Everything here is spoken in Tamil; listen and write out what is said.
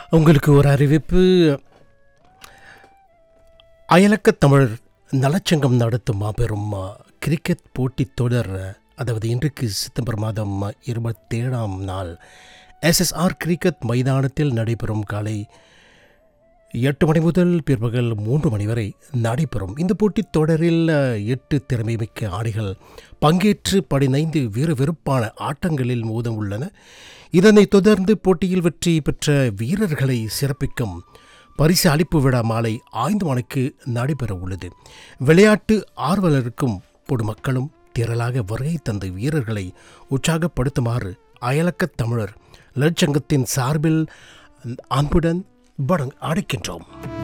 உங்களுக்கு ஒரு அறிவிப்பு அயலக்க தமிழர் நலச்சங்கம் நடத்தும் மாபெரும் அ, கிரிக்கெட் போட்டித் தொடர் அ, அதாவது இன்றைக்கு செப்டம்பர் மாதம் இருபத்தேழாம் நாள் எஸ்எஸ்ஆர் கிரிக்கெட் மைதானத்தில் நடைபெறும் காலை எட்டு மணி முதல் பிற்பகல் மூன்று மணி வரை நடைபெறும் இந்த போட்டித் தொடரில் அ, எட்டு திறமைமிக்க ஆடிகள் பங்கேற்று பதினைந்து விறுவிறுப்பான ஆட்டங்களில் மோத உள்ளன இதனைத் தொடர்ந்து போட்டியில் வெற்றி பெற்ற வீரர்களை சிறப்பிக்கும் பரிசு அளிப்பு விழா மாலை ஐந்து மணிக்கு நடைபெற உள்ளது விளையாட்டு ஆர்வலருக்கும் பொதுமக்களும் திரளாக வருகை தந்து வீரர்களை உற்சாகப்படுத்துமாறு அயலக்க தமிழர் லட்சங்கத்தின் சார்பில் அன்புடன் வழங்க அழைக்கின்றோம்